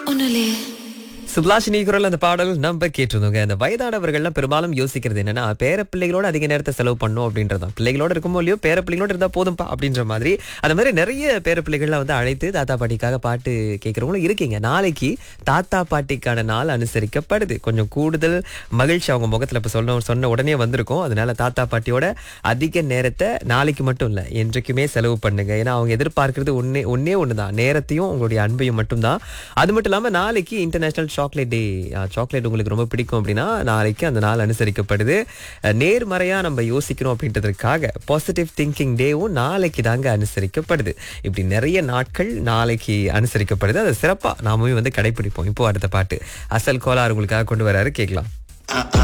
ஒன்றும் இல்லையே சுப்லாஷினி குரல் அந்த பாடல் நம்ம கேட்டிருந்தோங்க அந்த வயதானவர்கள்லாம் பெரும்பாலும் யோசிக்கிறது என்னன்னா பேர பிள்ளைகளோட அதிக நேரத்தை செலவு பண்ணும் அப்படின்றதான் பிள்ளைகளோட இருக்குமோ இல்லையோ பேர பிள்ளைகளோட இருந்தா போதும்பா அப்படின்ற மாதிரி அந்த மாதிரி நிறைய பேர பிள்ளைகள்லாம் வந்து அழைத்து தாத்தா பாட்டிக்காக பாட்டு கேட்கறவங்களும் இருக்கீங்க நாளைக்கு தாத்தா பாட்டிக்கான நாள் அனுசரிக்கப்படுது கொஞ்சம் கூடுதல் மகிழ்ச்சி அவங்க முகத்துல இப்ப சொன்ன சொன்ன உடனே வந்திருக்கும் அதனால தாத்தா பாட்டியோட அதிக நேரத்தை நாளைக்கு மட்டும் இல்ல என்றைக்குமே செலவு பண்ணுங்க ஏன்னா அவங்க எதிர்பார்க்கிறது ஒன்னே ஒன்னே ஒண்ணுதான் நேரத்தையும் உங்களுடைய அன்பையும் மட்டும்தான் அது மட்டும் இல்லாம நாளைக்கு இன்டர்நேஷனல் சாக்லேட் டே சாக்லேட் உங்களுக்கு ரொம்ப பிடிக்கும் அப்படின்னா நாளைக்கு அந்த நாள் அனுசரிக்கப்படுது அஹ், நேர்மறையா நம்ம யோசிக்கணும் அப்படின்றதுக்காக பாசிட்டிவ் திங்கிங் டேவும் நாளைக்கு தாங்க அனுசரிக்கப்படுது இப்படி நிறைய நாட்கள் நாளைக்கு அனுசரிக்கப்படுது அதை சிறப்பா நாமும் வந்து கடைபிடிப்போம் இப்போ அடுத்த பாட்டு அசல் கோலார் உங்களுக்காக கொண்டு வராரு கேட்கலாம்